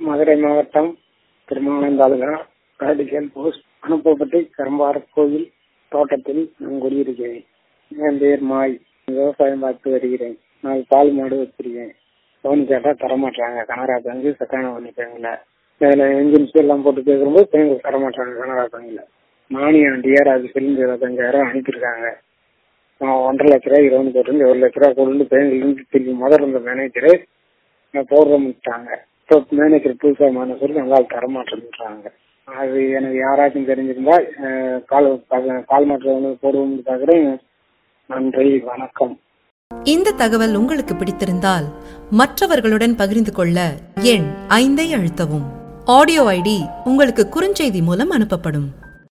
மதுரை மாவட்டம் திருமணம் தாலுகா காடிக்கல் போஸ்ட் அனுப்பப்பட்டு கரும்பார கோயில் தோட்டத்தில் நான் குடியிருக்கிறேன் என் பேர் மாய் விவசாயம் பார்த்து வருகிறேன் நான் பால் மாடு வச்சிருக்கேன் லோன் கேட்டா தரமாட்டாங்க கனரா பேங்க் சக்கான பண்ணி பேங்க்ல இதுல என்ஜின்ஸ் எல்லாம் போட்டு கேட்கும்போது பேங்க் தரமாட்டாங்க கனரா பேங்க்ல மானியம் டிஆர் ஆஃபீஸ்ல இருபத்தஞ்சாயிரம் அனுப்பியிருக்காங்க நான் ஒன்றரை லட்ச ரூபாய் லோன் போட்டு ஒரு லட்ச ரூபா கொண்டு பேங்க்ல இருந்து திரும்பி முதல்ல இருந்த மேனேஜரு போடுறோம்ட்டாங்க இப்போ மேனேஜர் புதுசா மேனேஜர் நல்லா தரமாட்டேன்றாங்க அது எனக்கு யாராச்சும் தெரிஞ்சிருந்தா அஹ், கால் கால் மாற்றம் போடுவோம்னு பாக்குறேன் நன்றி வணக்கம் இந்த தகவல் உங்களுக்கு பிடித்திருந்தால் மற்றவர்களுடன் பகிர்ந்து கொள்ள எண் ஐந்தை அழுத்தவும் ஆடியோ ஐடி உங்களுக்கு குறுஞ்செய்தி மூலம் அனுப்பப்படும்